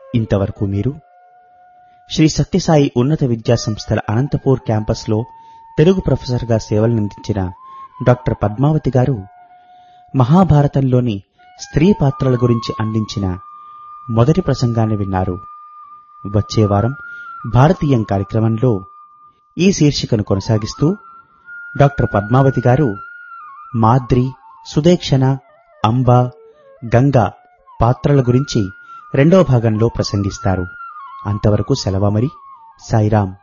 ఇంతవరకు మీరు శ్రీ సత్యసాయి ఉన్నత విద్యా సంస్థల అనంతపూర్ క్యాంపస్లో తెలుగు ప్రొఫెసర్గా సేవలందించిన డాక్టర్ పద్మావతి గారు మహాభారతంలోని స్త్రీ పాత్రల గురించి అందించిన మొదటి ప్రసంగాన్ని విన్నారు వచ్చే వారం భారతీయం కార్యక్రమంలో ఈ శీర్షికను కొనసాగిస్తూ డాక్టర్ పద్మావతి గారు మాద్రి సుదేక్షణ అంబ గంగ పాత్రల గురించి రెండో భాగంలో ప్రసంగిస్తారు అంతవరకు సెలవు మరి సాయిరాం